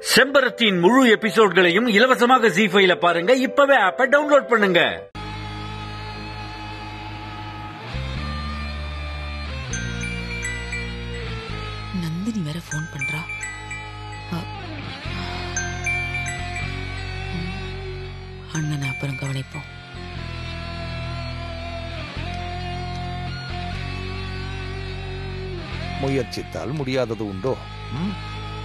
செம்பரத்தின் முழு எபிசோட்களையும் இலவசமாக ஜி ஃபைல பாருங்க இப்பவே ஆப்ப டவுன்லோட் பண்ணுங்க நந்தினி வேற ஃபோன் பண்றா அ- ம். அண்ணனை அப்புறம் கவனிப்போம் முயற்சித்தால் முடியாதது உண்டோ ம்?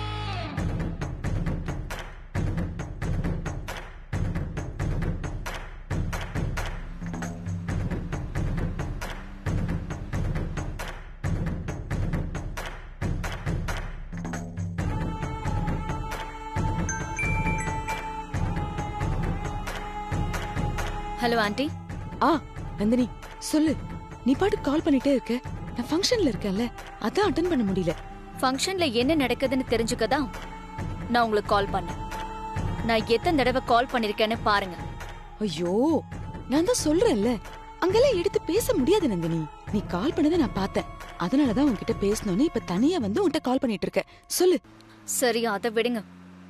ஹலோ ஆண்டி ஆ நந்தினி சொல்லு நீ பாட்டு கால் பண்ணிட்டே இருக்க நான் ஃபங்க்ஷன்ல இருக்கேன்ல அதான் அட்டன் பண்ண முடியல ஃபங்க்ஷன்ல என்ன நடக்குதுன்னு தெரிஞ்சுக்கதான் நான் உங்களுக்கு கால் பண்ணேன் நான் எத்தனை தடவை கால் பண்ணிருக்கேன்னு பாருங்க ஐயோ நான் தான் சொல்றேன்ல அங்கெல்லாம் எடுத்து பேச முடியாது நந்தினி நீ கால் பண்ணதை நான் பார்த்தேன் அதனாலதான் உன்கிட்ட பேசணும்னு இப்ப தனியா வந்து உன்கிட்ட கால் பண்ணிட்டு இருக்க சொல்லு சரி அதை விடுங்க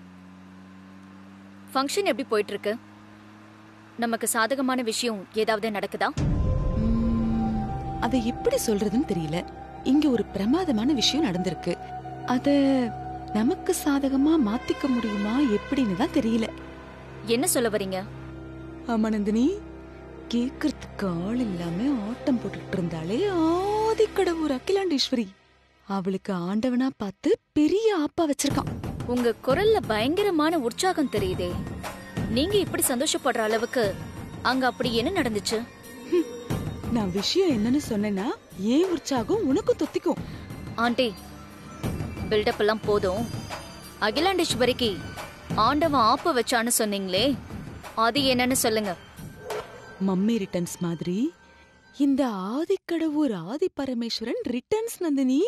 ஃபங்க்ஷன் எப்படி போயிட்டு இருக்கு நமக்கு சாதகமான விஷயம் ஏதாவது நடக்குதா ம், அதை எப்படி சொல்றதுன்னு தெரியல இங்க ஒரு பிரமாதமான விஷயம் நடந்திருக்கு அத நமக்கு சாதகமா மாத்திக்க முடியுமா எப்படின்னு தான் தெரியல என்ன சொல்ல வரீங்க ஆமா நந்தினி கேக்குறதுக்கு ஆள் இல்லாம ஆட்டம் போட்டுட்டு இருந்தாலே ஆதிக்கடவுர் அகிலாண்டேஸ்வரி அவளுக்கு ஆண்டவனா பார்த்து பெரிய ஆப்பா வச்சிருக்கான் உங்க குரல்ல பயங்கரமான உற்சாகம் தெரியுதே நீங்க இப்படி சந்தோஷப்படுற அளவுக்கு அங்க அப்படி என்ன நடந்துச்சு நான் விஷயம் என்னன்னு சொன்னேன்னா ஏன் உற்சாகம் உனக்கு தொத்திக்கும் ஆண்டி பில்டப் எல்லாம் போதும் அகிலாண்டேஸ்வரிக்கு ஆண்டவன் ஆப்ப வச்சான்னு சொன்னீங்களே அது என்னன்னு சொல்லுங்க மம்மி ரிட்டர்ன்ஸ் மாதிரி இந்த ஆதிக்கடவுர் ஆதி பரமேஸ்வரன் ரிட்டர்ன்ஸ் நந்தினி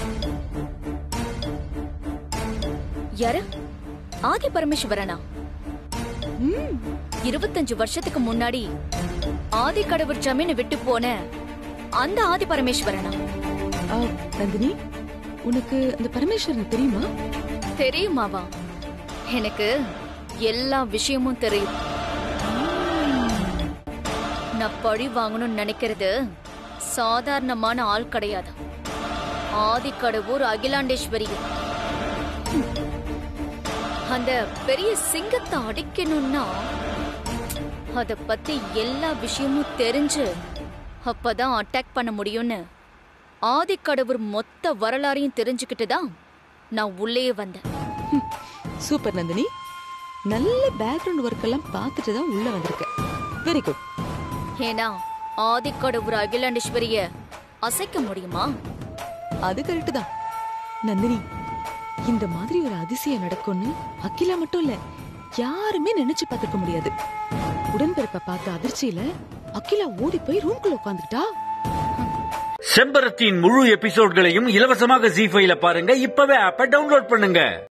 யாரு ஆதி பரமேஸ்வரனா ம், இருபத்தஞ்சு வருஷத்துக்கு முன்னாடி ஆதி கடவுள் ஜமீனை விட்டு போன அந்த ஆதி பரமேஸ்வரனா ஆ, நந்தினி உனக்கு அந்த பரமேஸ்வரன் தெரியுமா தெரியுமாவா எனக்கு எல்லா விஷயமும் தெரியும் நான் பழி வாங்கணும்னு நினைக்கிறது சாதாரணமான ஆள் கிடையாது ஆதிக்கடவுர் அகிலாண்டேஸ்வரி அந்த பெரிய சிங்கத்தை அடிக்கணும்னா அத பத்தி எல்லா விஷயமும் தெரிஞ்சு அப்பதான் அட்டாக் பண்ண முடியும்னு ஆதிக்கடவுர் மொத்த வரலாறையும் தெரிஞ்சுக்கிட்டு தான் நான் உள்ளே வந்தேன் சூப்பர் நந்தினி நல்ல பேக்ரவுண்ட் ஒர்க் எல்லாம் பார்த்துட்டு தான் உள்ள வந்திருக்க வெரி குட் ஏன்னா ஆதிக்கடவுர் அகிலாண்டேஸ்வரிய அசைக்க முடியுமா அது கரெக்ட் தான் நந்தினி இந்த மாதிரி ஒரு அதிசயம் நடக்கும்னு அகிலா மட்டும் இல்ல யாருமே நினைச்சு பார்த்திருக்க முடியாது உடன்பிறப்ப பார்த்த அதிர்ச்சியில அகிலா ஓடி போய் ரூம்குள்ள உட்காந்துக்கிட்டா செம்பரத்தின் முழு எபிசோட்களையும் இலவசமாக ஜி ஃபைல பாருங்க இப்பவே ஆப்ப டவுன்லோட் பண்ணுங்க